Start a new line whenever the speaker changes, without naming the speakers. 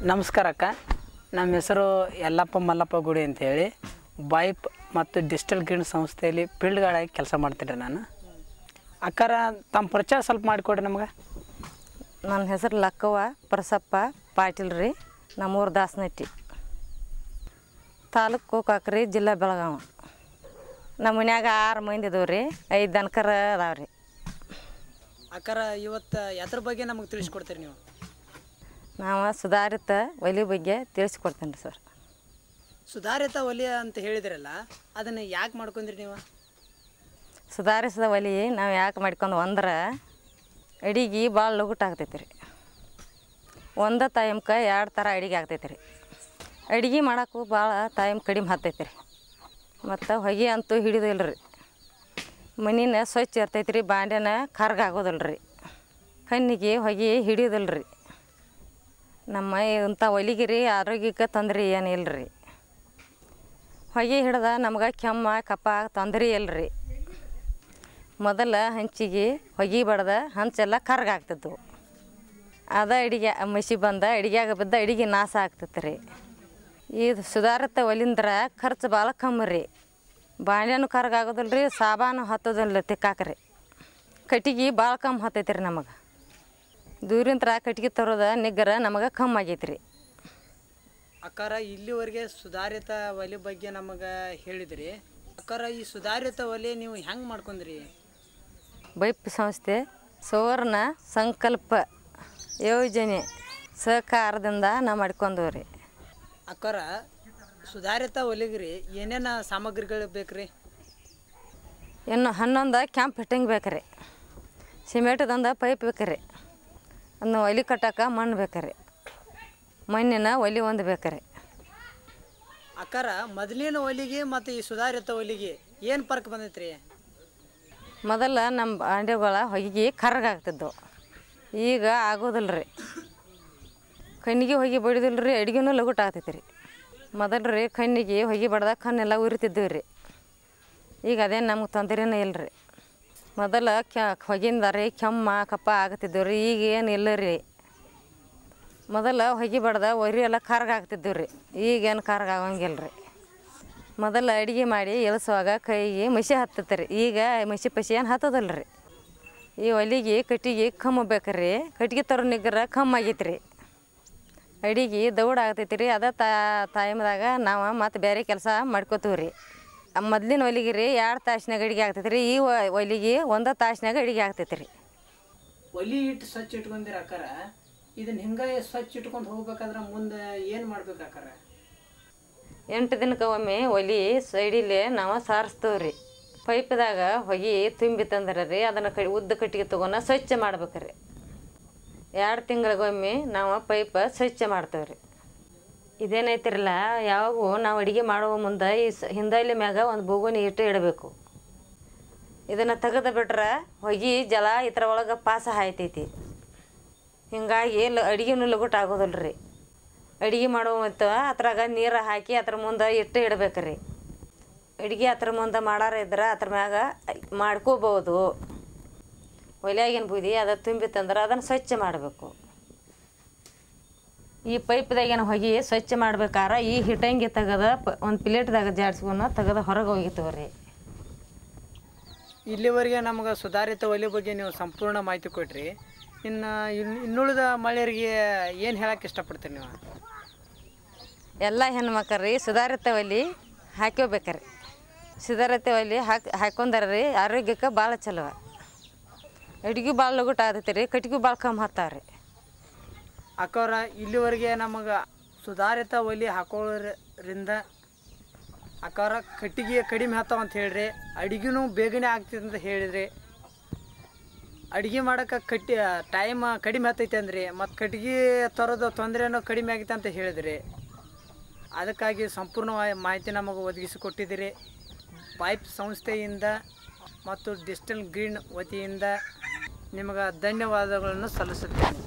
ನಮಸ್ಕಾರ ಅಕ್ಕ ನಮ್ಮ ಹೆಸರು ಯಲ್ಲಪ್ಪ ಮಲ್ಲಪ್ಪ ಗುಡಿ ಅಂತೇಳಿ ಬೈಪ್ ಮತ್ತು ಡಿಜಿಟಲ್ ಗ್ರೀನ್ ಸಂಸ್ಥೆಯಲ್ಲಿ ಫೀಲ್ಡ್ ಗಾರ್ಡಾಗಿ ಕೆಲಸ ಮಾಡ್ತೀನಿ ನಾನು ಅಕ್ಕಾರ ತಮ್ಮ ಪರಿಚಯ ಸ್ವಲ್ಪ ಮಾಡಿಕೊಡ್ರಿ ನಮ್ಗೆ
ನನ್ನ ಹೆಸರು ಲಕ್ಕವ್ವ ಪರಸಪ್ಪ ಪಾಟೀಲ್ ರೀ ನಮ್ಮೂರು ದಾಸನಟ್ಟಿ ತಾಲೂಕು ಕಾಕ್ರಿ ಜಿಲ್ಲಾ ಬೆಳಗಾವಿ ನಮ್ಮ ಮನ್ಯಾಗ ಆರು ಮಂದಿ ಇದಾವೆ ರೀ ಐದು ದನಕರ ಅದಾವೆ ರೀ
ಅಕ್ಕಾರ ಇವತ್ತು ಯಾತ್ರ ಬಗ್ಗೆ ನಮಗೆ ತಿಳಿಸ್ಕೊಡ್ತೀರಿ ನೀವು
ನಾವು ಸುಧಾರಿತ ಒಲಿ ಬಗ್ಗೆ ತಿಳಿಸ್ಕೊಡ್ತೇನೆ ರೀ ಸರ್
ಸುಧಾರಿತ ಒಲಿಯ ಅಂತ ಹೇಳಿದ್ರಲ್ಲ ಅದನ್ನು ಯಾಕೆ ಮಾಡ್ಕೊಂಡ್ರಿ ನೀವು
ಸುಧಾರಿಸಿದ ಒಲಿ ನಾವು ಯಾಕೆ ಮಾಡ್ಕೊಂಡು ಅಂದ್ರೆ ಅಡಿಗೆ ಭಾಳ ಲಗುಟ್ ಆಗ್ತೈತಿ ರೀ ಒಂದು ಟೈಮ್ಗೆ ಎರಡು ಥರ ಅಡಿಗೆ ಆಗ್ತೈತಿ ರೀ ಅಡಿಗೆ ಮಾಡೋಕ್ಕೂ ಭಾಳ ಟೈಮ್ ಕಡಿಮೆ ಹತ್ತೈತಿ ರೀ ಮತ್ತು ಹೊಗೆ ಅಂತೂ ಹಿಡಿದಿಲ್ಲ ರೀ ಮನಿನ ಸ್ವಚ್ಛ ಇರ್ತೈತಿ ರೀ ಬಾಂಡ್ಯನ ಕರ್ಗ ಆಗೋದಿಲ್ಲ ರೀ ಕಣ್ಣಿಗೆ ಹೊಗೆ ಹಿಡಿಯೋದಿಲ್ಲ ರೀ ನಮ್ಮ ಇಂಥ ಒಲಿಗಿರಿ ಆರೋಗ್ಯಕ್ಕೆ ತೊಂದರೆ ಏನಿಲ್ಲ ರೀ ಹೊಗೆ ಹಿಡ್ದ ನಮ್ಗೆ ಕೆಮ್ಮ ಕಪ್ಪ ತೊಂದರೆ ಇಲ್ಲ ರೀ ಮೊದಲ ಹಂಚಿಗೆ ಹೊಗೆ ಬಡ್ದ ಹಂಚೆಲ್ಲ ಕರ್ಗ ಆಗ್ತಿದ್ವು ಅದ ಅಡಿಗೆ ಮಸಿ ಬಂದ ಅಡಿಗೆಯಾಗ ಬಿದ್ದ ಅಡಿಗೆ ನಾಶ ಆಗ್ತೈತೆ ರೀ ಇದು ಸುಧಾರಿತ ಒಲಿಂದ್ರ ಖರ್ಚು ಭಾಳ ಕಮ್ಮಿ ರೀ ಬಾಣ್ಲೆನೂ ಕರ್ಗ ಆಗೋದಿಲ್ಲ ರೀ ಸಾಬಾನು ಹತ್ತೋದಿಲ್ಲ ತಿಕ್ಕಾಕ್ರಿ ಕಟ್ಟಿಗೆ ಭಾಳ ಕಮ್ಮಿ ಹತ್ತೈತೆ ರೀ ನಮಗೆ ದೂರಿಂತ್ರ ಕಟ್ಟಿಗೆ ತರೋದ ನಿಗ್ಗರ ನಮಗೆ ಕಮ್ಮಿ ಆಗೈತೆ ರೀ
ಅಕ್ಕಾರ ಇಲ್ಲಿವರೆಗೆ ಸುಧಾರಿತ ಒಲೆ ಬಗ್ಗೆ ನಮಗೆ ಹೇಳಿದ್ರಿ ಅಕ್ಕಾರ ಈ ಸುಧಾರಿತ ಒಲೆ ನೀವು ಹೆಂಗೆ ಮಾಡ್ಕೊಂಡ್ರಿ
ಬೈಪ್ ಸಂಸ್ಥೆ ಸುವರ್ಣ ಸಂಕಲ್ಪ ಯೋಜನೆ ಸಹಕಾರದಿಂದ ನಾವು ಮಾಡ್ಕೊಂಡವು ರೀ
ಅಕ್ಕಾರ ಸುಧಾರಿತ ಒಲೆಗ್ರಿ ಏನೇನು ಸಾಮಗ್ರಿಗಳು ಬೇಕ್ರಿ
ಇನ್ನು ಹನ್ನೊಂದು ಕ್ಯಾಂಪ್ ಫಿಟ್ಟಿಂಗ್ ಬೇಕು ರೀ ಸಿಮೆಂಟ್ದೊಂದು ಪೈಪ್ ಬೇಕು ರೀ ಅದನ್ನ ಒಲಿ ಕಟ್ಟಕ್ಕೆ ಮಣ್ಣು ಬೇಕು ರೀ ಮಣ್ಣಿನ ಒಲಿ ಒಂದು ಬೇಕು ರೀ
ಅಕ್ಕಾರ ಮೊದಲಿನ ಒಲಿಗೆ ಮತ್ತು ಈ ಸುಧಾರಿತ ಒಲಿಗೆ ಏನು ಫರ್ಕ್ ಬಂದೈತ್ರಿ
ಮೊದಲ ನಮ್ಮ ಬಾಂಡೆಗಳ ಹೊಯ್ಗೆ ಕರ್ಗಾಗ್ತಿದ್ದವು ಈಗ ಆಗೋದಿಲ್ಲ ರೀ ಕಣ್ಣಿಗೆ ಹೊಗೆ ಬಡಿದಿಲ್ಲ ರೀ ಅಡುಗೆನೂ ಲಗುಟ್ ಆಗ್ತೈತಿ ರೀ ಮೊದಲು ರೀ ಕಣ್ಣಿಗೆ ಹೊಗೆ ಬಡ್ದಾಗ ಕಣ್ಣೆಲ್ಲ ಉರಿತಿದ್ದೀವಿ ರೀ ಈಗ ಅದೇನು ನಮ್ಗೆ ತೊಂದರೆನೇ ಇಲ್ಲ ರೀ ಮೊದಲ ಕ್ಯ ಹೊಗಿಂದ ರೀ ಕೆಮ್ಮ ಕಪ್ಪ ಆಗ್ತಿದ್ದೀವಿ ರೀ ಈಗ ಏನು ಇಲ್ಲ ರೀ ಮೊದಲ ಹೊಗೆ ಬಡ್ದ ಒರಿ ಎಲ್ಲ ಕರ್ಗ ಆಗ್ತಿದ್ದೀವಿ ರೀ ಈಗೇನು ಕರ್ಗ ಆಗಂಗಿಲ್ಲ ರೀ ಮೊದಲು ಅಡುಗೆ ಮಾಡಿ ಇಳಿಸುವಾಗ ಕೈಗೆ ಮಸಿ ಹತ್ತತ್ತೆ ರೀ ಈಗ ಮಸಿ ಪಸಿ ಏನು ಹತ್ತೋದಿಲ್ಲ ರೀ ಈ ಒಲಿಗೆ ಕಟ್ಟಿಗೆ ಕಮ್ಮು ಬೇಕ್ರಿ ಕಟ್ಟಿಗೆ ತರೋ ನಿಗ್ರ ಕಮ್ಮಿ ಆಗೈತೆ ರೀ ಅಡಿಗೆ ದೌಡ್ ಆಗ್ತೈತಿ ರೀ ಅದ ಟೈಮ್ದಾಗ ನಾವು ಮತ್ತು ಬೇರೆ ಕೆಲಸ ಮಾಡ್ಕೋತೀವಿ ರೀ ಮೊದ್ಲಿನ ಒಲಿಗೆ ರೀ ಎರಡು ತಾಸಿನಾಗ ಅಡಿಗೆ ಆಗ್ತೈತಿ ರೀ ಈ ಒ- ಒಲಿಗೆ ಒಂದು ತಾಸಿನಾಗ ಅಡಿಗೆ ಆಗ್ತೈತಿ ರೀ
ಒಲಿ ಇಟ್ಟು ಸ್ವಚ್ಛ ಇಟ್ಕೊಂಡಿರ ಅಕ್ಕಾರ ಇದನ್ನ ಹಿಂಗೆ ಸ್ವಚ್ಛ ಇಟ್ಕೊಂಡು ಹೋಗ್ಬೇಕಾದ್ರೆ ಮುಂದೆ ಏನು ಮಾಡ್ಬೇಕು ಅಕ್ಕಾರ
ಎಂಟು ದಿನಕ್ಕೆ ಒಮ್ಮೆ ಒಲಿ ಸೈಡಿಲೆ ನಾವು ಸಾರಿಸ್ತೇವೆ ರೀ ಪೈಪ್ದಾಗ ಹೊಗೆ ತುಂಬಿತಂದ್ರೆ ರೀ ಅದನ್ನು ಕಡಿ ಉದ್ದ ಕಟ್ಟಿಗೆ ತೊಗೊಂಡು ಸ್ವಚ್ಛ ಮಾಡ್ಬೇಕು ರೀ ಎರಡು ತಿಂಗಳಿಗೊಮ್ಮೆ ನಾವು ಪೈಪ್ ಸ್ವಚ್ಛ ಮಾಡ್ತೇವೆ ರೀ ಇದೇನೈತಿರಲ್ಲ ಯಾವಾಗೂ ನಾವು ಅಡುಗೆ ಮಾಡುವ ಮುಂದೆ ಈ ಸ ಹಿಂದೈಲಿ ಮ್ಯಾಗ ಒಂದು ಬೋಗುನಿ ಇಟ್ಟು ಇಡಬೇಕು ಇದನ್ನು ತೆಗೆದು ಬಿಟ್ರೆ ಹೊಗೆ ಜಲ ಇದ್ರ ಒಳಗೆ ಪಾಸ ಹಾಯ್ತೈತಿ ಹಿಂಗಾಗಿ ಲ ಅಡುಗೆನೂ ಲಗುಟ್ ಆಗೋದಿಲ್ಲ ರೀ ಅಡುಗೆ ಮಾಡೋ ಮತ್ತು ಅದ್ರಾಗ ನೀರು ಹಾಕಿ ಅದ್ರ ಮುಂದೆ ಇಟ್ಟು ಇಡ್ಬೇಕು ರೀ ಅಡುಗೆ ಅದ್ರ ಮುಂದೆ ಮಾಡಾರ ಇದ್ರೆ ಅದ್ರ ಮ್ಯಾಗ ಮಾಡ್ಕೋಬೋದು ಒಲೆಯಾಗಿನ ಬೂದಿ ಅದು ತುಂಬಿತ್ತಂದ್ರೆ ಅದನ್ನು ಸ್ವಚ್ಛ ಮಾಡಬೇಕು ಈ ಪೈಪ್ದಾಗಿನ ಹೊಗೆ ಸ್ವಚ್ಛ ಮಾಡ್ಬೇಕಾರೆ ಈ ಹಿಟ್ಟಂಗಿ ತೆಗೆದ ಪ ಒಂದು ಪ್ಲೇಟ್ದಾಗ ಜಾಡ್ಸ್ಕೊಂಡು ತೆಗೆದು ಹೊರಗೆ ಹೋಗಿತ್ತವ ರೀ
ಇಲ್ಲಿವರೆಗೆ ನಮ್ಗೆ ಸುಧಾರಿತ ಒಲೆ ಬಗ್ಗೆ ನೀವು ಸಂಪೂರ್ಣ ಮಾಹಿತಿ ಕೊಟ್ರಿ ಇನ್ನು ಇನ್- ಇನ್ನುಳಿದ ಮಳೆಯರಿಗೆ ಏನು ಹೇಳಕ್ಕೆ ಇಷ್ಟಪಡ್ತೀರಿ ನೀವು
ಎಲ್ಲ ಹೆಣ್ಮಕ್ಳು ರೀ ಸುಧಾರಿತ ಒಲಿ ಹಾಕ್ಕೋಬೇಕ್ರಿ ಸುಧಾರಿತ ಒಲಿ ಹಾಕಿ ಹಾಕೊಂಡಾರ ರೀ ಆರೋಗ್ಯಕ್ಕೆ ಭಾಳ ಚಲೋ ಅಡುಗೆ ಭಾಳ ಲಗುಟ್ ಆಗ್ತೈತಿ ರೀ ಕಟ್ಗೆ ಭಾಳ ಕಮ್ಮಿ ಹತ್ತಾವ ರೀ
ಅಕ್ಕವ್ರ ಇಲ್ಲಿವರೆಗೆ ನಮಗೆ ಸುಧಾರಿತ ಒಲಿ ಹಾಕೊಳ್ಳೋದ್ರಿಂದ ಅಕ್ಕವ್ರ ಕಟ್ಟಿಗೆ ಕಡಿಮೆ ಹತ್ತಾವ ಅಂತ ಹೇಳ್ರಿ ಅಡುಗೆನೂ ಬೇಗನೆ ಆಗ್ತದೆ ಅಂತ ಹೇಳಿದ್ರಿ ಅಡುಗೆ ಮಾಡೋಕೆ ಕಟ್ಟಿ ಟೈಮ್ ಕಡಿಮೆ ಹತ್ತೈತೆ ಅಂದ್ರಿ ಮತ್ತು ಕಟ್ಟಿಗೆ ತರೋದು ತೊಂದರೆನೂ ಕಡಿಮೆ ಆಗೈತೆ ಅಂತ ಹೇಳಿದ್ರಿ ಅದಕ್ಕಾಗಿ ಸಂಪೂರ್ಣವಾದ ಮಾಹಿತಿ ನಮಗೆ ಒದಗಿಸಿಕೊಟ್ಟಿದ್ದೀರಿ ಪೈಪ್ ಸಂಸ್ಥೆಯಿಂದ ಮತ್ತು ಡಿಜಿಟಲ್ ಗ್ರೀನ್ ವತಿಯಿಂದ ನಿಮಗೆ ಧನ್ಯವಾದಗಳನ್ನು ಸಲ್ಲಿಸುತ್ತೇನೆ